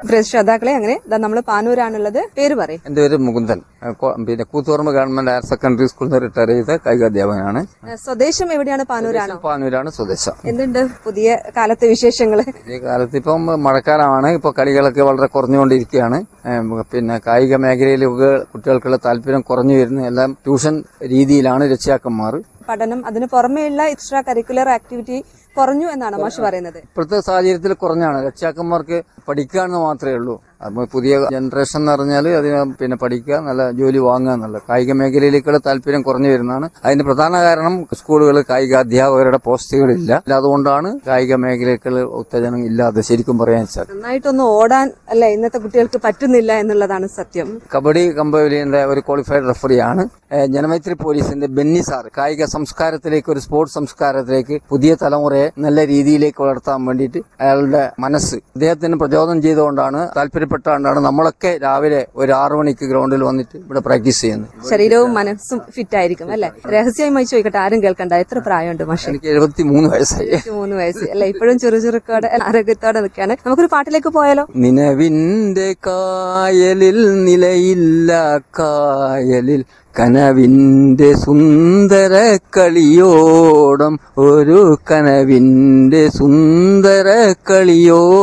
പ്രിയ ശ്രോതാക്കളെ അങ്ങനെ നമ്മൾ പാനൂരാണുള്ളത് പേര് പറയും എന്റെ പേര് മുകുന്ദൻ ഏഹ് കൊ- പിന്നെ കൂത്തുപറമ്പ് ഗവൺമെന്റ് ഹയർ സെക്കൻഡറി സ്കൂളിൽ നിന്ന് റിട്ടയർ ചെയ്ത കായികാധ്യാപകനാണ് സ്വദേശം എവിടെയാണ് പാനൂരാണോ പാനൂരാണ് സ്വദേശം എന്തുണ്ട് പുതിയ കാലത്തെ വിശേഷങ്ങള് ഈ കാലത്ത് ഇപ്പം മഴക്കാലമാണ് ഇപ്പൊ കളികളൊക്കെ വളരെ കുറഞ്ഞുകൊണ്ടിരിക്കുകയാണ് ഏഹ് പിന്നെ കായിക മേഖലയിലൊക്കെ കുട്ടികൾക്കുള്ള താല്പര്യം കുറഞ്ഞു വരുന്ന എല്ലാം ട്യൂഷൻ രീതിയിലാണ് രക്ഷാക്കന്മാർ പഠനം അതിന് പുറമെയുള്ള എക്സ്ട്രാ കരിക്കുലർ ആക്ടിവിറ്റി കുറഞ്ഞു എന്നാണ് മാഷ് പറയുന്നത് ഇപ്പോഴത്തെ സാഹചര്യത്തിൽ കുറഞ്ഞാണ് രക്ഷാക്കന്മാർക്ക് പഠിക്കുക എന്ന് മാത്രമേ ഉള്ളൂ അപ്പോൾ പുതിയ ജനറേഷൻ എന്ന് പറഞ്ഞാൽ അതിന് പിന്നെ പഠിക്കുക നല്ല ജോലി വാങ്ങുക എന്നുള്ള കായിക മേഖലയിലേക്കുള്ള താല്പര്യം കുറഞ്ഞു വരുന്നതാണ് അതിന്റെ പ്രധാന കാരണം സ്കൂളുകൾ കായിക അധ്യാപകരുടെ പോസ്റ്റുകളില്ല അതുകൊണ്ടാണ് കായിക മേഖലയ്ക്കുള്ള ഉത്തേജനം ഇല്ലാതെ ശരിക്കും പറയാൻ വെച്ചാൽ നന്നായിട്ടൊന്ന് ഓടാൻ അല്ലെ ഇന്നത്തെ കുട്ടികൾക്ക് പറ്റുന്നില്ല എന്നുള്ളതാണ് സത്യം കബഡി കമ്പവലിയുടെ ഒരു ക്വാളിഫൈഡ് റഫറിയാണ് ഏഹ് ജനമൈത്രി പോലീസിന്റെ ബെന്നി സാർ കായിക സംസ്കാരത്തിലേക്ക് ഒരു സ്പോർട്സ് സംസ്കാരത്തിലേക്ക് പുതിയ തലമുറയെ നല്ല രീതിയിലേക്ക് വളർത്താൻ വേണ്ടിയിട്ട് അയാളുടെ മനസ്സ് അദ്ദേഹത്തിന് പ്രചോദനം ചെയ്തുകൊണ്ടാണ് താല്പര്യപ്പെട്ടുകൊണ്ടാണ് നമ്മളൊക്കെ രാവിലെ ഒരു ആറു മണിക്ക് ഗ്രൗണ്ടിൽ വന്നിട്ട് ഇവിടെ പ്രാക്ടീസ് ചെയ്യുന്നത് ശരീരവും മനസ്സും ഫിറ്റ് ആയിരിക്കും അല്ലെ രഹസ്യമായി ചോദിക്കട്ടെ ആരും കേൾക്കണ്ട എത്ര പ്രായമുണ്ട് മാഷെ എനിക്ക് എഴുപത്തി മൂന്ന് വയസ്സായി മൂന്ന് വയസ്സ് അല്ലെ ഇപ്പോഴും ചുറുചുറുക്കോടെ ആരോഗ്യത്തോടെ നിൽക്കാണ് നമുക്കൊരു പാട്ടിലേക്ക് പോയാലോ നിലവിന്റെ കായലിൽ നിലയില്ല കായലിൽ കനവിന്റെ സുന്ദര കളിയോടം ഒരു കനവിന്റെ സുന്ദര കളിയോ